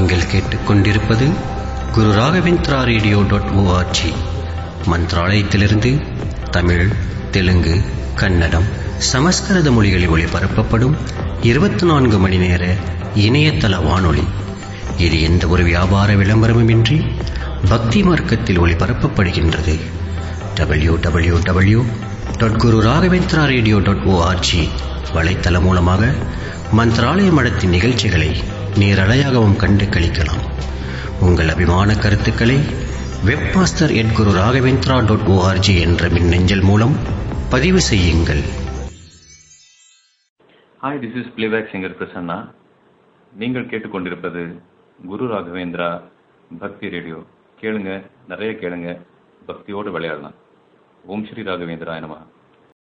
நீங்கள் கேட்டுக்கொண்டிருப்பது Guru Raghavendra radio dot O R G மந்த்ராலயத்திலிருந்து தமிழ் தெலுங்கு கன்னடம் சமஸ்கிருத மொழிகளில் ஒளிபரப்பப்படும் இருபத்தி நான்கு மணி நேர இணையதள வானொலி இது எந்த ஒரு வியாபார விளம்பரமுமின்றி பக்தி மார்க்கத்தில் ஒளிபரப்பப்படுகின்றது W W W dot Guru Raghavendra radio dot O R G வலைத்தளம் மூலமாக மந்த்ராலய மடத்தின் நிகழ்ச்சிகளை நேரலையாகவும் கண்டு கழிக்கலாம் உங்கள் அபிமான கருத்துக்களை webmaster at Guru Raghavendra dot O R G என்ற மின்னஞ்சல் மூலம் பதிவு செய்யுங்கள் hi this is playback singer Prasanna நீங்கள் கேட்டுக்கொண்டிருப்பது குரு ராகவேந்திரா பக்தி ரேடியோ கேளுங்க நிறைய கேளுங்க பக்தியோடு விளையாடலாம் ஓம் ஸ்ரீ ராகவேந்திரா நமகா